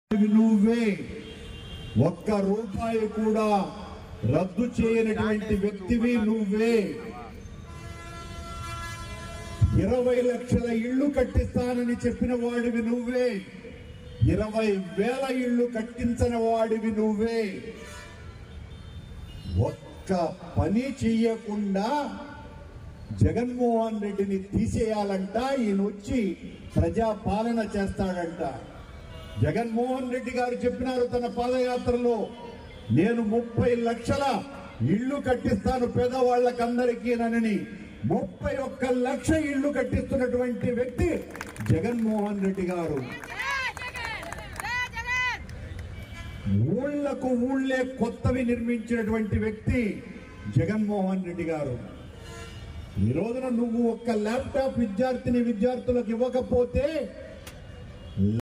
నువ్వే ఒక్క రూపాయి కూడా రద్దు చేయనటువంటి వ్యక్తివి నువ్వే ఇరవై లక్షల ఇళ్లు కట్టిస్తానని చెప్పిన వాడివి నువ్వే ఇరవై వేల ఇళ్లు కట్టించని వాడివి నువ్వే ఒక్క పని చెయ్యకుండా జగన్మోహన్ రెడ్డిని తీసేయాలంట ఈయన వచ్చి ప్రజా పాలన చేస్తాడంట జగన్మోహన్ రెడ్డి గారు చెప్పినారు తన పాదయాత్రలో నేను ముప్పై లక్షల ఇళ్లు కట్టిస్తాను పేదవాళ్ళకందరికీ నని ముప్పై ఒక్క లక్ష ఇళ్లు కట్టిస్తున్నటువంటి వ్యక్తి జగన్మోహన్ రెడ్డి గారు ఊళ్లకు ఊళ్ళే కొత్తవి నిర్మించినటువంటి వ్యక్తి జగన్మోహన్ రెడ్డి గారు ఈ రోజున నువ్వు ఒక్క ల్యాప్టాప్ విద్యార్థిని విద్యార్థులకు ఇవ్వకపోతే